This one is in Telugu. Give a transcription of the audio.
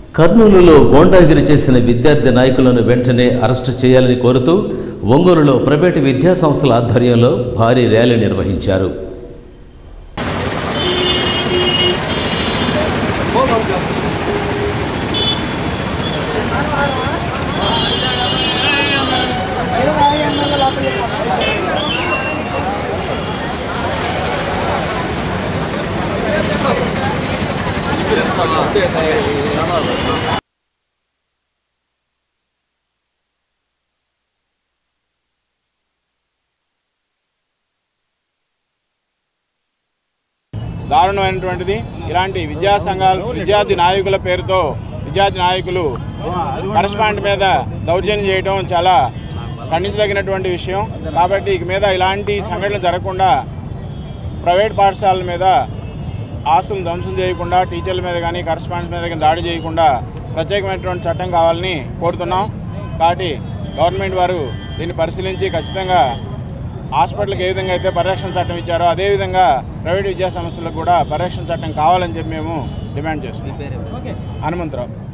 కర్నూలులో గోండాగిరి చేసిన విద్యార్థి నాయకులను వెంటనే అరెస్టు చేయాలని కోరుతూ ఒంగోలులో ప్రైవేటు విద్యా సంస్థల ఆధ్వర్యంలో భారీ ర్యాలీ నిర్వహించారు దారుణమైనటువంటిది ఇలాంటి విద్యా సంఘాలు విద్యార్థి నాయకుల పేరుతో విద్యార్థి నాయకులు కరస్పాండ్ మీద దౌర్జన్యం చేయడం చాలా ఖండించదగినటువంటి విషయం కాబట్టి ఇక మీద ఇలాంటి సంఘటనలు జరగకుండా ప్రైవేట్ పాఠశాలల మీద ఆస్తులను ధ్వంసం చేయకుండా టీచర్ల మీద కానీ కరస్పాండెన్స్ మీద కానీ దాడి చేయకుండా ప్రత్యేకమైనటువంటి చట్టం కావాలని కోరుతున్నాం కాబట్టి గవర్నమెంట్ వారు దీన్ని పరిశీలించి ఖచ్చితంగా హాస్పిటల్కి ఏ విధంగా అయితే పరిరక్షణ చట్టం ఇచ్చారో అదేవిధంగా ప్రైవేట్ విద్యా సంస్థలకు కూడా పరిరక్షణ చట్టం కావాలని చెప్పి మేము డిమాండ్ చేస్తున్నాం హనుమంతరావు